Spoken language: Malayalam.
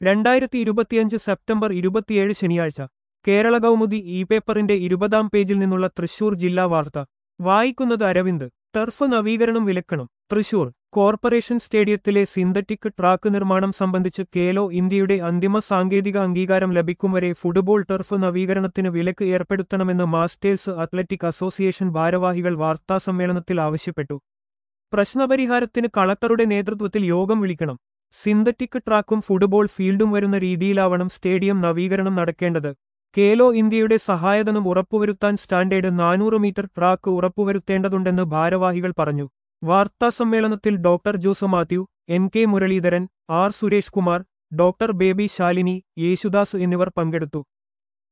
രണ്ടായിരത്തി ഇരുപത്തിയഞ്ച് സെപ്റ്റംബർ ഇരുപത്തിയേഴ് ശനിയാഴ്ച കേരള കൗമുദി ഇ പേപ്പറിന്റെ ഇരുപതാം പേജിൽ നിന്നുള്ള തൃശൂർ ജില്ലാ വാർത്ത വായിക്കുന്നത് അരവിന്ദ് ടർഫ് നവീകരണം വിലക്കണം തൃശൂർ കോർപ്പറേഷൻ സ്റ്റേഡിയത്തിലെ സിന്തറ്റിക് ട്രാക്ക് നിർമ്മാണം സംബന്ധിച്ച് കേലോ ഇന്ത്യയുടെ അന്തിമ സാങ്കേതിക അംഗീകാരം ലഭിക്കും വരെ ഫുട്ബോൾ ടർഫ് നവീകരണത്തിന് വിലക്ക് ഏർപ്പെടുത്തണമെന്ന് മാസ്റ്റേഴ്സ് അത്ലറ്റിക് അസോസിയേഷൻ ഭാരവാഹികൾ വാർത്താസമ്മേളനത്തിൽ ആവശ്യപ്പെട്ടു പ്രശ്നപരിഹാരത്തിന് കളക്ടറുടെ നേതൃത്വത്തിൽ യോഗം വിളിക്കണം സിന്തറ്റിക് ട്രാക്കും ഫുട്ബോൾ ഫീൽഡും വരുന്ന രീതിയിലാവണം സ്റ്റേഡിയം നവീകരണം നടക്കേണ്ടത് കേലോ ഇന്ത്യയുടെ സഹായധനം ഉറപ്പുവരുത്താൻ സ്റ്റാൻഡേർഡ് നാനൂറ് മീറ്റർ ട്രാക്ക് ഉറപ്പുവരുത്തേണ്ടതുണ്ടെന്ന് ഭാരവാഹികൾ പറഞ്ഞു വാർത്താസമ്മേളനത്തിൽ doctor Jose Mathew N K Muraleedharan R Suresh Kumar doctor Baby Shalini Yesudas എന്നിവർ പങ്കെടുത്തു